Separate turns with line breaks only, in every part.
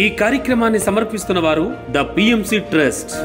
ఈ కార్యక్రమాన్ని సమర్పిస్తున్న వారు ద పిఎంసి ట్రస్ట్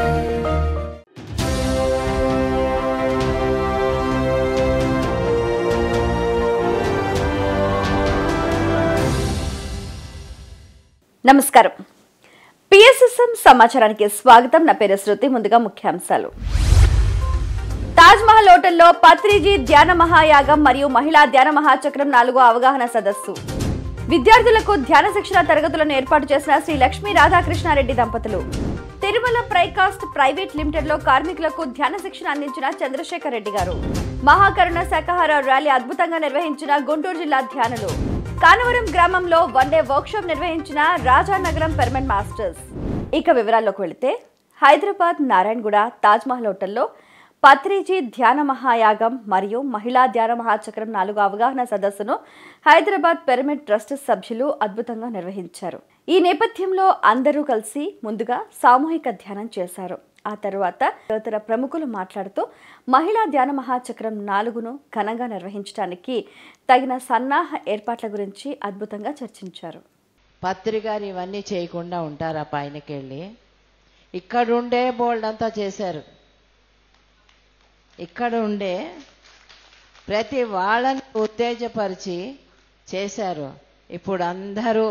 నమస్కారం పిఎస్ఎస్ఎం సమాచారానికి స్వాగతం నా పేరు శృతి ముందుగా ముఖ్యాంశాలు తాజ్ మహల్ హోటల్లో పత్రిజీ ధ్యాన మహాయాగం మరియు మహిళా ధ్యాన మహాచక్రం నాలుగో అవగాహన సదస్సు విద్యార్థులకు ధ్యాన శిక్షణ తరగతులను ఏర్పాటు చేసిన శ్రీ లక్ష్మీ రాధాకృష్ణారెడ్డి దంపతులు తిరుమల ప్రైకాస్ట్ ప్రైవేట్ లిమిటెడ్ లో కార్మికులకు ధ్యాన శిక్షణ అందించిన చంద్రశేఖర్ రెడ్డి గారు మహాకరుణ శాఖాహార ర్యాలీ అద్భుతంగా నిర్వహించిన గుంటూరు జిల్లా ధ్యానులు కానవరం గ్రామంలో వన్ డే వర్క్షాప్ నిర్వహించిన రాజానగరం పెర్మనెంట్ మాస్టర్స్ ఇక వివరాల్లోకి వెళితే హైదరాబాద్ నారాయణగూడ తాజ్మహల్ హోటల్లో పత్రిజీ ధ్యాన మహాయాగం మరియు మహిళా ధ్యాన మహాచక్రం నాలుగు అవగాహన సదస్సును హైదరాబాద్ పిరమిడ్ ట్రస్ట్ సభ్యులు అద్భుతంగా నిర్వహించారు ఈ నేపథ్యంలో అందరూ కలిసి ముందుగా సామూహిక ధ్యానం చేశారు ఆ తరువాత ఇతర ప్రముఖులు మాట్లాడుతూ మహిళా ధ్యాన మహాచక్రం నాలుగును ఘనంగా నిర్వహించడానికి తగిన సన్నాహ ఏర్పాట్ల గురించి అద్భుతంగా చర్చించారు
పత్రికారు ఇవన్నీ చేయకుండా ఉంటారా పైనకి వెళ్ళి ఇక్కడుండే బోల్డ్ అంతా చేశారు ఇక్కడ ఉండే ప్రతి వాళ్ళని ఉత్తేజపరిచి చేశారు ఇప్పుడు అందరూ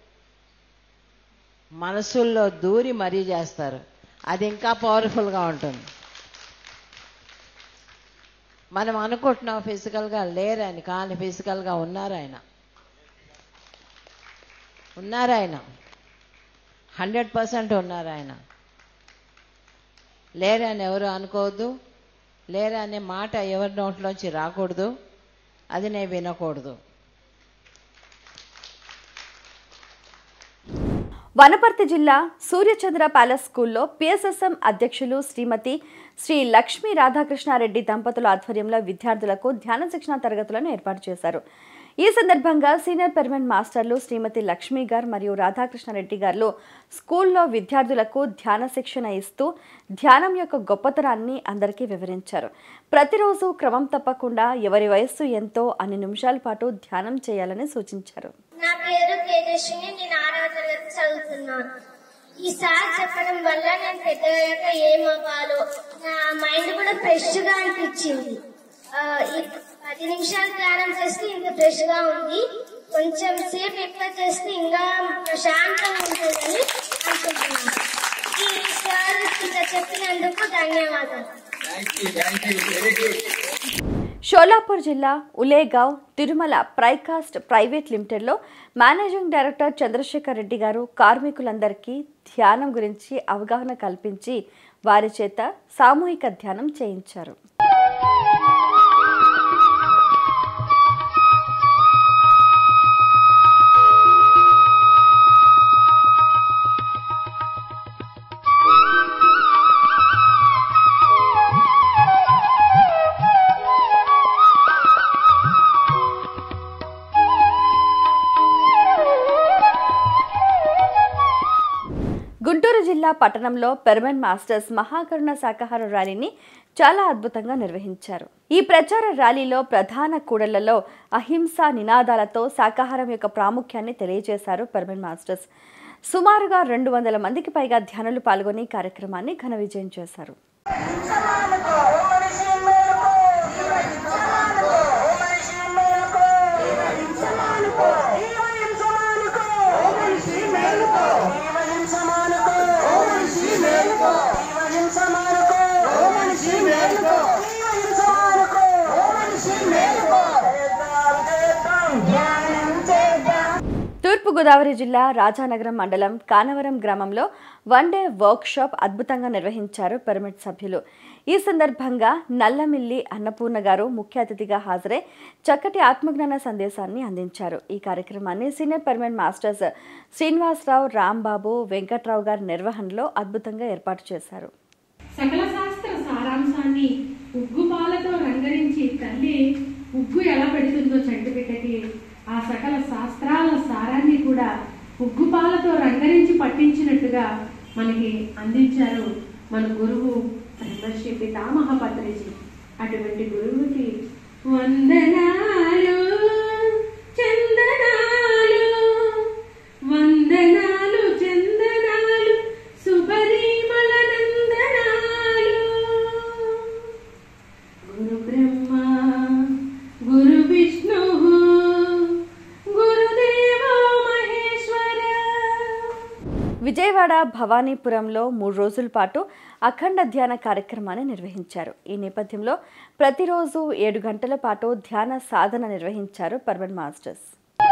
మనసుల్లో దూరి మరీ చేస్తారు అది ఇంకా పవర్ఫుల్గా ఉంటుంది మనం అనుకుంటున్నాం ఫిజికల్గా లేరని కానీ ఫిజికల్గా ఉన్నారు ఆయన ఉన్నారు ఆయన హండ్రెడ్ పర్సెంట్ ఉన్నారు ఆయన లేరని ఎవరు అనుకోవద్దు లేరా అనే మాట ఎవరి నోట్లోంచి రాకూడదు అది నేను వినకూడదు
వనపర్తి జిల్లా సూర్యచంద్ర ప్యాలెస్ స్కూల్లో పిఎస్ఎస్ఎం అధ్యక్షులు శ్రీమతి శ్రీ లక్ష్మీ రాధాకృష్ణారెడ్డి దంపతుల ఆధ్వర్యంలో విద్యార్థులకు ధ్యాన శిక్షణ తరగతులను ఏర్పాటు చేశారు ఈ సందర్భంగా సీనియర్ పెర్మనెంట్ మాస్టర్లు శ్రీమతి లక్ష్మీ గారు మరియు రాధాకృష్ణారెడ్డి గారు స్కూల్లో విద్యార్థులకు ధ్యాన శిక్షణ ఇస్తూ ధ్యానం యొక్క గొప్పతనాన్ని అందరికీ వివరించారు ప్రతిరోజు క్రమం తప్పకుండా ఎవరి వయస్సు ఎంతో అన్ని నిమిషాల పాటు ధ్యానం చేయాలని సూచించారు
నా పేరు తేజస్విని నేను ఆరవ తరగతి చదువుతున్నాను ఈ సార్ చెప్పడం వల్ల నేను పెద్దయ్యాక ఏమవ్వాలో నా మైండ్ కూడా ఫ్రెష్ గా అనిపించింది ఆ, ఈ పది నిమిషాలు ధ్యానం చేస్తే ఇంకా ఫ్రెష్ గా ఉంది కొంచెం సేపు ఎక్కువ చేస్తే ఇంకా ప్రశాంతంగా ఉంటుందని అనుకుంటున్నాను ఈ సార్ ఇలా చెప్పినందుకు ధన్యవాదాలు
షోలాపూర్ జిల్లా ఉలేగావ్ తిరుమల ప్రైకాస్ట్ ప్రైవేట్ లిమిటెడ్లో మేనేజింగ్ డైరెక్టర్ చంద్రశేఖర్ రెడ్డి గారు కార్మికులందరికీ ధ్యానం గురించి అవగాహన కల్పించి వారి చేత సామూహిక ధ్యానం చేయించారు గుంటూరు జిల్లా పట్టణంలో పెర్మనెంట్ మాస్టర్స్ మహాకరుణ శాకాహార ర్యాలీని చాలా అద్భుతంగా నిర్వహించారు ఈ ప్రచార ర్యాలీలో ప్రధాన కూడళ్లలో అహింస నినాదాలతో శాకాహారం యొక్క ప్రాముఖ్యాన్ని తెలియజేశారు పెర్మనెంట్ మాస్టర్స్ సుమారుగా రెండు వందల మందికి పైగా ధ్యానులు పాల్గొని కార్యక్రమాన్ని ఘన విజయం చేశారు తూర్పుగోదావరి జిల్లా రాజానగరం మండలం కానవరం గ్రామంలో వన్ డే వర్క్ షాప్ అద్భుతంగా నిర్వహించారు పిరమిడ్ సభ్యులు ఈ సందర్భంగా నల్లమిల్లి అన్నపూర్ణ గారు ముఖ్య అతిథిగా హాజరై చక్కటి ఆత్మజ్ఞాన సందేశాన్ని అందించారు ఈ కార్యక్రమాన్ని senior pyramid masters Srinivasa Rao Rambabu Venkat Rao గారి నిర్వహణలో అద్భుతంగా ఏర్పాటు చేశారు
సకల శాస్త్ర సారాంశాన్ని ఉగ్గు పాలతో రంగరించి తల్లి ఉగ్గు ఎలా పెడుతుందో చంటి బిడ్డకి ఆ సకల శాస్త్రాల సారాన్ని కూడా ఉగ్గు పాలతో రంగరించి పట్టించినట్టుగా మనకి అందించారు మన గురువు బ్రహ్మశ్రీ పితామహ పత్రిజీ అటువంటి గురువుకి వందనాలు చందనాలు వందనాలు
విజయవాడ భవానీపురంలో మూడు రోజుల పాటు అఖండ ధ్యాన కార్యక్రమాన్ని నిర్వహించారు ఈ నేపథ్యంలో ప్రతిరోజు ఏడు గంటల పాటు ధ్యాన సాధన నిర్వహించారు పర్వన్ మాస్టర్స్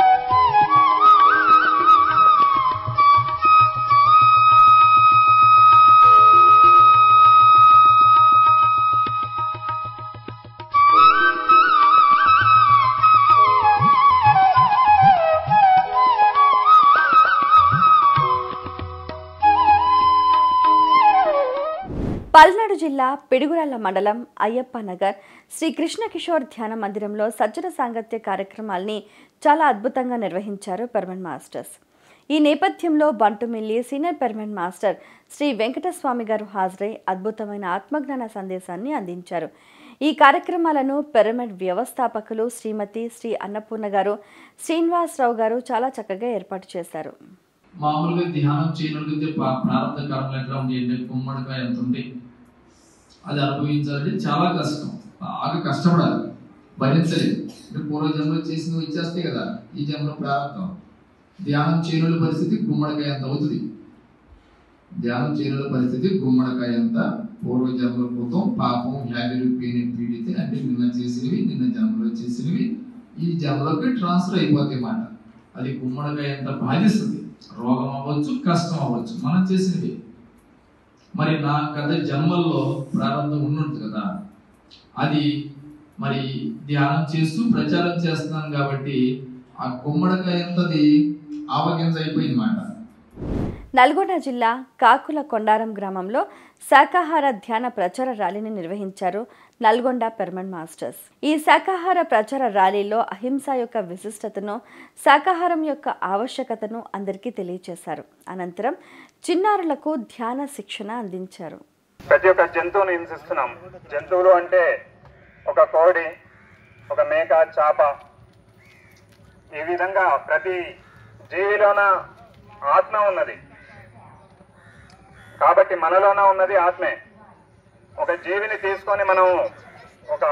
పల్నాడు జిల్లా పిడుగురాళ్ల మండలం అయ్యప్ప నగర్ శ్రీ కృష్ణ కిషోర్ ధ్యాన మందిరంలో సజ్జన సాంగత్య కార్యక్రమాల్ని చాలా అద్భుతంగా నిర్వహించారు పెర్మన్ మాస్టర్స్ ఈ నేపథ్యంలో బంటుమిల్లి సీనియర్ పెర్మన్ మాస్టర్ శ్రీ వెంకటస్వామి గారు హాజరై అద్భుతమైన ఆత్మజ్ఞాన సందేశాన్ని అందించారు ఈ కార్యక్రమాలను పిరమిడ్ వ్యవస్థాపకులు శ్రీమతి శ్రీ అన్నపూర్ణ గారు శ్రీనివాసరావు గారు చాలా చక్కగా ఏర్పాటు చేశారు
మామూలుగా ధ్యానం చేయగలిగితే ప్రారంభ కర్మలు ఎట్లా ఉంటాయి అంటే గుమ్మడికాయ ఎంత ఉంటాయి అది అనుభవించాలంటే చాలా కష్టం బాగా కష్టపడాలి భరించలేదు అంటే పూర్వజన్మలో చేసినవి ఇచ్చేస్తాయి కదా ఈ జన్మలో ప్రారంభం ధ్యానం చేయనుల పరిస్థితి గుమ్మడికాయ ఎంత అవుతుంది ధ్యానం చేయనుల పరిస్థితి గుమ్మడికాయ ఎంత పూర్వజన్మల క్రితం పాపం వ్యాధులు పీని పీడితే అంటే నిన్న చేసినవి నిన్న జన్మలో చేసినవి ఈ జన్మలోకి ట్రాన్స్ఫర్ అయిపోతాయి మాట అది గుమ్మడికాయ ఎంత బాధిస్తుంది రోగం అవ్వచ్చు కష్టం అవ్వచ్చు మనం చేసినవి మరి నా గత జన్మల్లో ప్రారంభం ఉన్నట్టు కదా అది మరి ధ్యానం చేస్తూ ప్రచారం చేస్తున్నాను కాబట్టి ఆ గుమ్మడికాయ ఎంతది ఆవగింజ అయిపోయింది మాట
నల్గొండ జిల్లా కాకుల కొండారం గ్రామంలో శాకాహార ధ్యాన ప్రచార ర్యాలీని నిర్వహించారు నల్గొండ పెర్మన్ మాస్టర్స్ ఈ శాకాహార ప్రచార ర్యాలీలో అహింస యొక్క విశిష్టతను శాకాహారం యొక్క ఆవశ్యకతను అందరికీ తెలియజేశారు అనంతరం చిన్నారులకు ధ్యాన శిక్షణ అందించారు
ప్రతి ఒక్క జంతువును హింసిస్తున్నాం జంతువులు అంటే ఒక కోడి ఒక మేక చాప ఈ విధంగా ప్రతి జీవిలోన ఆత్మ ఉన్నది కాబట్టి మనలోన ఉన్నది ఆత్మే ఒక జీవిని తీసుకొని మనం ఒక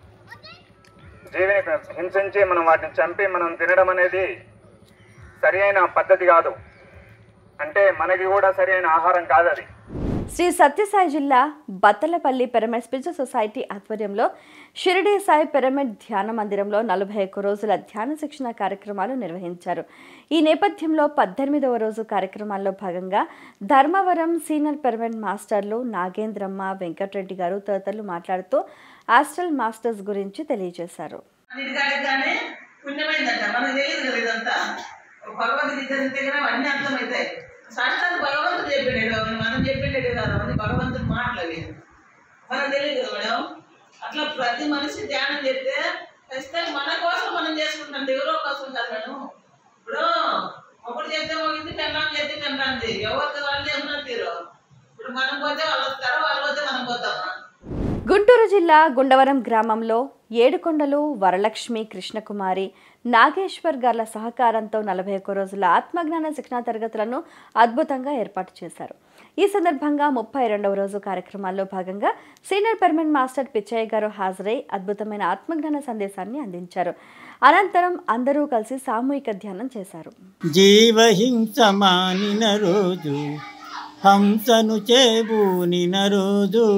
జీవిని హింసించి మనం వాటిని చంపి మనం తినడం అనేది సరి అయిన పద్ధతి కాదు అంటే మనకి కూడా సరి అయిన ఆహారం కాదు అది
శ్రీ సత్యసాయి జిల్లా బత్తలపల్లి పిరమిడ్ స్పిరిచువల్ సొసైటీ ఆధ్వర్యంలో షిరిడి సాయి పిరమిడ్ ధ్యాన మందిరంలో నలభై ఒక్క రోజుల ధ్యాన శిక్షణ కార్యక్రమాలు నిర్వహించారు ఈ నేపథ్యంలో పద్దెనిమిదవ రోజు కార్యక్రమాల్లో భాగంగా ధర్మవరం సీనియర్ పిరమిడ్ మాస్టర్లు నాగేంద్రమ్మ వెంకటరెడ్డి గారు తదితరులు మాట్లాడుతూ ఆస్ట్రల్ మాస్టర్స్ గురించి తెలియజేశారు
అన్నిటికంటే పుణ్యమైందంట మనకు తెలియదు కదా ఇదంతా భగవద్గీత చదివితే కదా అన్ని అర్థమవుతాయి సాక్షాత్ భగవంతుడు చెప్పిండు మనం చెప్పిండు కదా అవన్నీ భగవంతుడు మాటలవి మనకు తెలియదు కదా మేడం అట్లా ప్రతి మనిషి ధ్యానం చేస్తే ఖచ్చితంగా మన కోసం మనం చేసుకుంటాం ఎవరో కోసం కాదు మేడం ఇప్పుడు ఒకటి చేస్తే మొగింది పెళ్ళాం చేస్తే పెళ్ళాంది ఎవరికి వాళ్ళు ఏమన్నా తీరు ఇప్పుడు మనం పోతే వాళ్ళు వస్తారో వాళ్ళు పోతే మనం పోతామా
గుంటూరు జిల్లా గుండవరం గ్రామంలో ఏడుకొండలు వరలక్ష్మి కృష్ణకుమారి నాగేశ్వర్ గార్ల సహకారంతో నలభై ఒక్క రోజుల ఆత్మజ్ఞాన శిక్షణా తరగతులను అద్భుతంగా ఏర్పాటు చేశారు ఈ సందర్భంగా ముప్పై రెండవ రోజు కార్యక్రమాల్లో భాగంగా సీనియర్ పెర్మనెంట్ మాస్టర్ పిచ్చయ్య గారు హాజరై అద్భుతమైన ఆత్మజ్ఞాన సందేశాన్ని అందించారు అనంతరం అందరూ కలిసి సామూహిక ధ్యానం చేశారు
జీవహింస మానిన రోజు హంసను చేబూనిన రోజు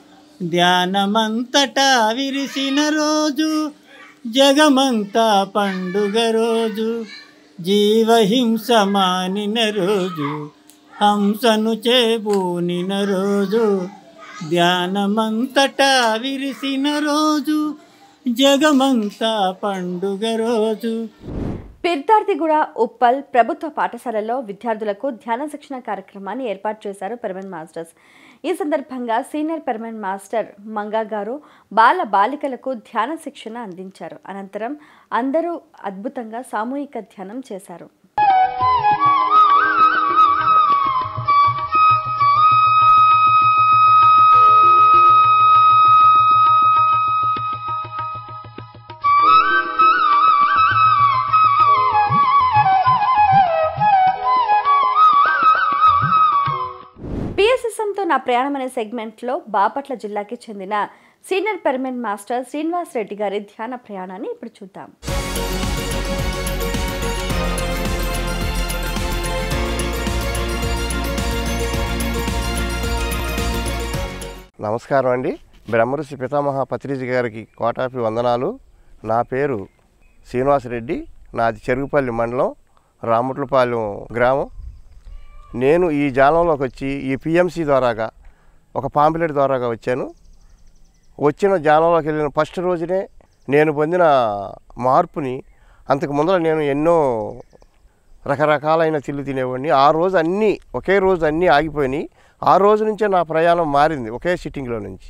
ధ్యానమంతటా విరిసిన రోజు జగమంతా పండుగ రోజు జీవహింస మానిన రోజు హంసను చేబూనిన రోజు ధ్యానమంతటా విరిసిన రోజు జగమంతా పండుగ రోజు
పిర్దార్తిగూడ ఉప్పల్ ప్రభుత్వ పాఠశాలలో విద్యార్థులకు ధ్యాన శిక్షణ కార్యక్రమాన్ని ఏర్పాటు చేశారు పెర్మనెంట్ మాస్టర్స్ ఈ సందర్భంగా సీనియర్ పెర్మనెంట్ మాస్టర్ మంగా గారు బాల బాలికలకు ధ్యాన శిక్షణ అందించారు అనంతరం అందరూ అద్భుతంగా సామూహిక ధ్యానం చేశారు పిఎస్ఎస్ఎంతో నా ప్రయాణం అనే సెగ్మెంట్లో బాపట్ల జిల్లాకి చెందిన senior permanent master Srinivas Reddy గారి ధ్యాన ప్రయాణాన్ని ఇప్పుడు చూద్దాం
నమస్కారం అండి బ్రహ్మఋషి పితామహ పత్రిజి గారికి కోటాపి వందనాలు నా పేరు శ్రీనివాసరెడ్డి నాది చెరుగుపల్లి మండలం రాముట్లపాలెం గ్రామం నేను ఈ జాలంలోకి వచ్చి ఈ పిఎంసి ద్వారాగా ఒక పాంప్లెట్ ద్వారాగా వచ్చాను వచ్చిన జాలంలోకి వెళ్ళిన ఫస్ట్ రోజునే నేను పొందిన మార్పుని అంతకు ముందర నేను ఎన్నో రకరకాలైన తిల్లు తినేవాడిని ఆ రోజు అన్నీ ఒకే రోజు అన్నీ ఆగిపోయినాయి ఆ రోజు నుంచే నా ప్రయాణం మారింది ఒకే సిట్టింగ్లో నుంచి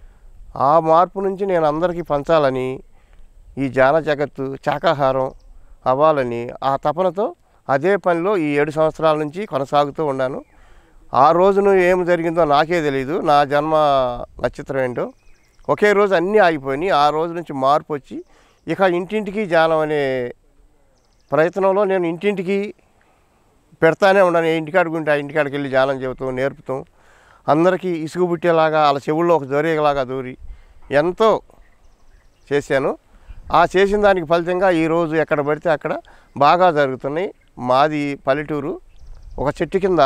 ఆ మార్పు నుంచి నేను అందరికీ పంచాలని ఈ జాన జగత్తు శాకాహారం అవ్వాలని ఆ తపనతో అదే పనిలో ఈ ఏడు సంవత్సరాల నుంచి కొనసాగుతూ ఉన్నాను ఆ రోజున ఏం జరిగిందో నాకే తెలియదు నా జన్మ నక్షత్రం ఏంటో ఒకే రోజు అన్నీ ఆగిపోయినాయి ఆ రోజు నుంచి మార్పు వచ్చి ఇక ఇంటింటికి జానం అనే ప్రయత్నంలో నేను ఇంటింటికి పెడతానే ఉన్నాను ఏ ఇంటికాడికి ఉంటే ఆ ఇంటికాడికి వెళ్ళి జానం చెబుతాం నేర్పుతాం అందరికీ ఇసుగు పుట్టేలాగా వాళ్ళ చెవుల్లో ఒక దూరేలాగా దూరి ఎంతో చేశాను ఆ చేసిన దానికి ఫలితంగా ఈరోజు ఎక్కడ పడితే అక్కడ బాగా జరుగుతున్నాయి మాది పల్లెటూరు ఒక చెట్టు కింద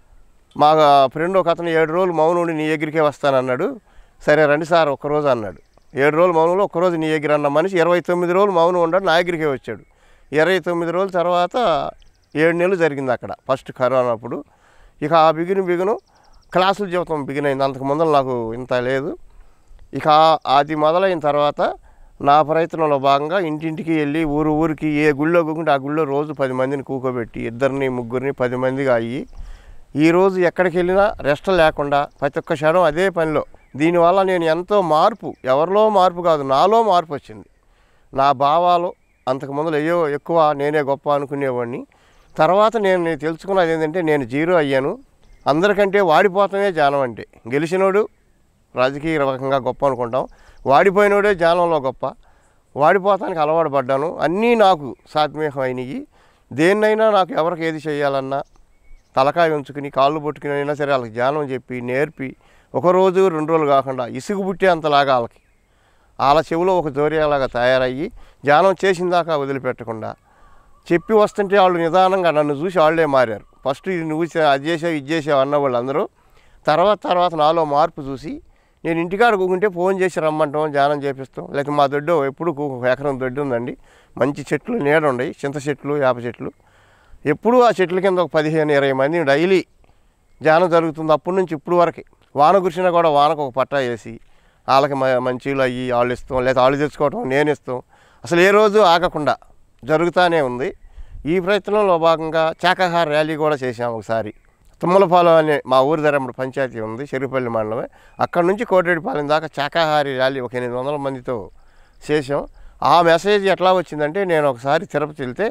మా ఫ్రెండ్ ఒక అతను ఏడు రోజులు మౌనుండి నీ దగ్గరికే వస్తానన్నాడు సరే రండి సార్ ఒక్కరోజు అన్నాడు ఏడు రోజులు మౌనంలో ఒక్కరోజు నీ దగ్గర అన్న మనిషి ఇరవై తొమ్మిది రోజులు మౌనం ఉన్నాడు నా దగ్గరికే వచ్చాడు ఇరవై తొమ్మిది రోజుల తర్వాత ఏడు నెలలు జరిగింది అక్కడ ఫస్ట్ కరోనా అప్పుడు ఇక ఆ బిగిన బిగును క్లాసులు చెబుతాం బిగిన్ అయింది అంతకు ముందర నాకు ఇంత లేదు ఇక ఆ- అది మొదలైన తర్వాత నా ప్రయత్నంలో భాగంగా ఇంటింటికి వెళ్ళి ఊరు ఊరికి ఏ గుళ్ళో కూకుంటే ఆ గుళ్ళో రోజు పది మందిని కూకోబెట్టి ఇద్దరిని ముగ్గురిని పది మందిగా అయ్యి ఈరోజు ఎక్కడికి వెళ్ళినా రెస్ట్ లేకుండా ప్రతి ఒక్క క్షణం అదే పనిలో దీనివల్ల నేను ఎంతో మార్పు ఎవరిలో మార్పు కాదు నాలో మార్పు వచ్చింది నా భావాలు అంతకు ముందు అయ్యో ఎక్కువ నేనే గొప్ప అనుకునేవాడిని తర్వాత నేను నేను తెలుసుకున్నది ఏంటంటే నేను జీరో అయ్యాను అందరికంటే వాడిపోతామే జానం అంటే గెలిచినోడు రాజకీయ రకంగా గొప్ప అనుకుంటాం వాడిపోయినోడే జానంలో గొప్ప వాడిపోతానికి అలవాటు పడ్డాను అన్నీ నాకు సాత్మీకం అయినాయి దేన్నైనా నాకు ఎవరికి ఏది చేయాలన్నా తలకాయ ఉంచుకుని కాళ్ళు పట్టుకుని అయినా సరే వాళ్ళకి జ్ఞానం చెప్పి నేర్పి ఒక రోజు రెండు రోజులు కాకుండా ఇసుగు పుట్టే అంతలాగా వాళ్ళకి వాళ్ళ చెవిలో ఒక జోరియాలాగా తయారయ్యి ధ్యానం చేసిన దాకా వదిలిపెట్టకుండా చెప్పి వస్తుంటే వాళ్ళు నిదానంగా నన్ను చూసి వాళ్ళే మారారు ఫస్ట్ ఇది నువ్వు చే- అది చేసావు ఇది చేసావు అన్న వాళ్ళు అందరూ తర్వాత తర్వాత నాలో మార్పు చూసి నేను ఇంటికాడ కూకుంటే ఫోన్ చేసి రమ్మంటాం ధ్యానం చేపిస్తాం లేకపోతే మా దొడ్డు ఎప్పుడు కూ- ఒక ఎకరం దొడ్డు ఉందండి మంచి చెట్లు నీడ ఉన్నాయి చింత చెట్లు వేప చెట్లు ఎప్పుడూ ఆ చెట్ల కింద ఒక పదిహేను ఇరవై మంది డైలీ ధ్యానం జరుగుతుంది అప్పటి నుంచి ఇప్పుడు వరకు వాన కురిసినా కూడా వానకు ఒక పట్టా వేసి వాళ్ళకి మ- మంచిలు అయ్యి వాళ్ళు ఇస్తాం లేదా వాళ్ళు తెచ్చుకోవటం నేను ఇస్తాం అసలు ఏ రోజు ఆగకుండా జరుగుతూనే ఉంది ఈ ప్రయత్నంలో భాగంగా శాకాహార ర్యాలీ కూడా చేశాం ఒకసారి తుమ్మలపాలెం అనే మా ఊరి ధరమ్మడి పంచాయతీ ఉంది చెరుపల్లి మండలమే అక్కడ నుంచి కోటేటిపాలెం దాకా శాకాహారి ర్యాలీ ఒక ఎనిమిది వందల మందితో చేసాం ఆ మెసేజ్ ఎట్లా వచ్చిందంటే నేను ఒకసారి తిరుపతి వెళ్తే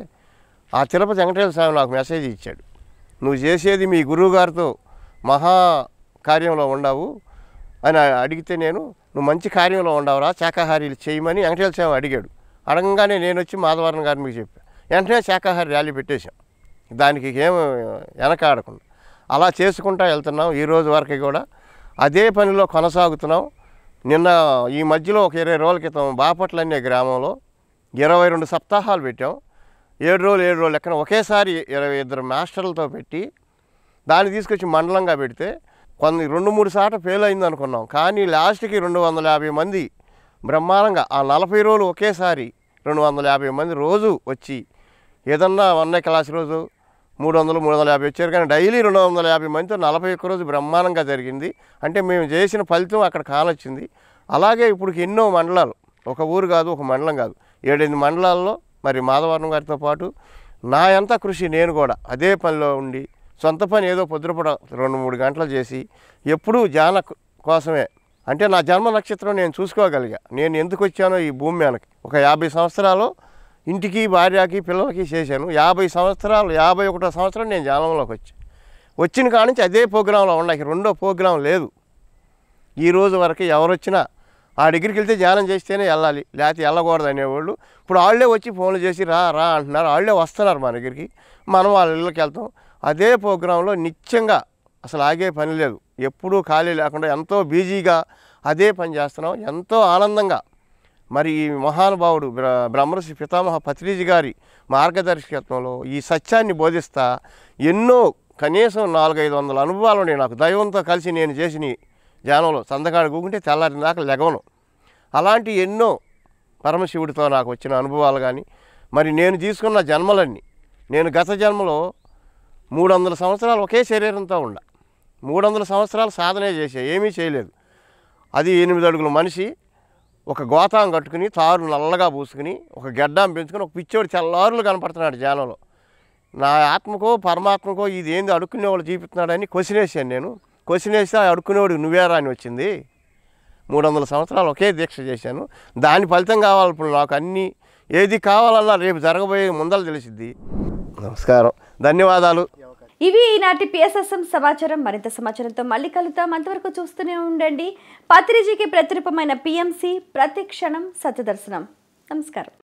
ఆ తిరుపతి వెంకటేశ్వర స్వామి నాకు మెసేజ్ ఇచ్చాడు నువ్వు చేసేది మీ గురువు గారితో మహా కార్యంలో ఉండవు అని అడిగితే నేను నువ్వు మంచి కార్యంలో ఉండవురా శాకాహారీలు చేయమని వెంకటేశ్వర స్వామి అడిగాడు అడగంగానే నేను వచ్చి మాధవరం గారు మీకు చెప్పాను వెంటనే శాకాహారి ర్యాలీ పెట్టేశాం దానికి ఏం వెనకాడకుండా అలా చేసుకుంటా వెళ్తున్నాం ఈ రోజు వరకు కూడా అదే పనిలో కొనసాగుతున్నాం నిన్న ఈ మధ్యలో ఒక ఇరవై రోజుల క్రితం బాపట్ల అనే గ్రామంలో ఇరవై రెండు సప్తాహాలు పెట్టాం ఏడు రోజులు ఏడు రోజులు లెక్కన ఒకేసారి ఇరవై ఇద్దరు మాస్టర్లతో పెట్టి దాన్ని తీసుకొచ్చి మండలంగా పెడితే కొన్ని రెండు మూడు సార్లు ఫెయిల్ అయింది అనుకున్నాం కానీ లాస్ట్కి రెండు వందల యాభై మంది బ్రహ్మాండంగా ఆ నలభై రోజులు ఒకేసారి రెండు వందల యాభై మంది రోజు వచ్చి ఏదన్నా వన్ క్లాస్ రోజు మూడు వందలు మూడు వందల యాభై వచ్చారు కానీ డైలీ రెండు వందల యాభై మందితో నలభై ఒక్క రోజు బ్రహ్మాండంగా జరిగింది అంటే మేము చేసిన ఫలితం అక్కడ కానొచ్చింది అలాగే ఇప్పుడు ఎన్నో మండలాలు ఒక ఊరు కాదు ఒక మండలం కాదు ఏడెనిమిది మండలాల్లో మరి మాధవరం గారితో పాటు నా ఎంత కృషి నేను కూడా అదే పనిలో ఉండి సొంత పని ఏదో పొద్దుపడ రెండు మూడు గంటలు చేసి ఎప్పుడూ జాన కోసమే అంటే నా జన్మ నక్షత్రం నేను చూసుకోగలిగా నేను ఎందుకు వచ్చానో ఈ భూమి మీదకి ఒక యాభై సంవత్సరాలు ఇంటికి భార్యకి పిల్లలకి చేశాను యాభై సంవత్సరాలు యాభై ఒకటో సంవత్సరం నేను జానంలోకి వచ్చాను వచ్చిన కాడ నుంచి అదే ప్రోగ్రాంలో ఉన్నాయి రెండో ప్రోగ్రాం లేదు ఈ రోజు వరకు ఎవరు వచ్చినా ఆ డిగ్రీకి వెళ్తే ధ్యానం చేస్తేనే వెళ్ళాలి లేకపోతే వెళ్ళకూడదు అనేవాళ్ళు ఇప్పుడు వాళ్ళే వచ్చి ఫోన్లు చేసి రా రా అంటున్నారు వాళ్ళే వస్తున్నారు మా దగ్గరికి మనం వాళ్ళ ఇళ్ళకి వెళ్తాం అదే ప్రోగ్రాంలో నిత్యంగా అసలు ఆగే పని లేదు ఎప్పుడూ ఖాళీ లేకుండా ఎంతో బిజీగా అదే పని చేస్తున్నాం ఎంతో ఆనందంగా మరి ఈ మహానుభావుడు బ్ర బ్రహ్మర్షి పితామహ పత్రిజీ గారి మార్గదర్శకత్వంలో ఈ సత్యాన్ని బోధిస్తా ఎన్నో కనీసం నాలుగైదు వందల అనుభవాలు ఉన్నాయి నాకు దైవంతో కలిసి నేను చేసిన ధ్యానంలో సందకాడ కూకుంటే తెల్లారి దాకా లెగవను అలాంటి ఎన్నో పరమశివుడితో నాకు వచ్చిన అనుభవాలు కానీ మరి నేను తీసుకున్న జన్మలన్నీ నేను గత జన్మలో మూడు వందల సంవత్సరాలు ఒకే శరీరంతో ఉండ మూడు వందల సంవత్సరాలు సాధనే చేసా ఏమీ చేయలేదు అది ఎనిమిది అడుగుల మనిషి ఒక గోతాం కట్టుకుని తారు నల్లగా పూసుకుని ఒక గెడ్డాం పెంచుకుని ఒక పిచ్చోడు చల్లారులు కనపడుతున్నాడు ధ్యానంలో నా ఆత్మకో పరమాత్మకో ఇది ఏంది అడుక్కునేవాళ్ళు చూపిస్తున్నాడని క్వశ్చన్ వేసాను నేను క్వశ్చన్ వేస్తే ఆ అడుక్కునేవాడు నువ్వేరా అని వచ్చింది మూడు వందల సంవత్సరాలు ఒకే దీక్ష చేశాను దాని ఫలితం కావాలి ఇప్పుడు నాకు అన్నీ ఏది కావాలన్నా రేపు జరగబోయే ముందర తెలిసిద్ది నమస్కారం ధన్యవాదాలు
ఇవి ఈనాటి పిఎస్ఎస్ఎం సమాచారం మరింత సమాచారంతో మళ్ళీ కలుద్దాం అంతవరకు చూస్తూనే ఉండండి పత్రిజీకి ప్రతిరూపమైన పిఎంసి ప్రతి క్షణం సత్యదర్శనం నమస్కారం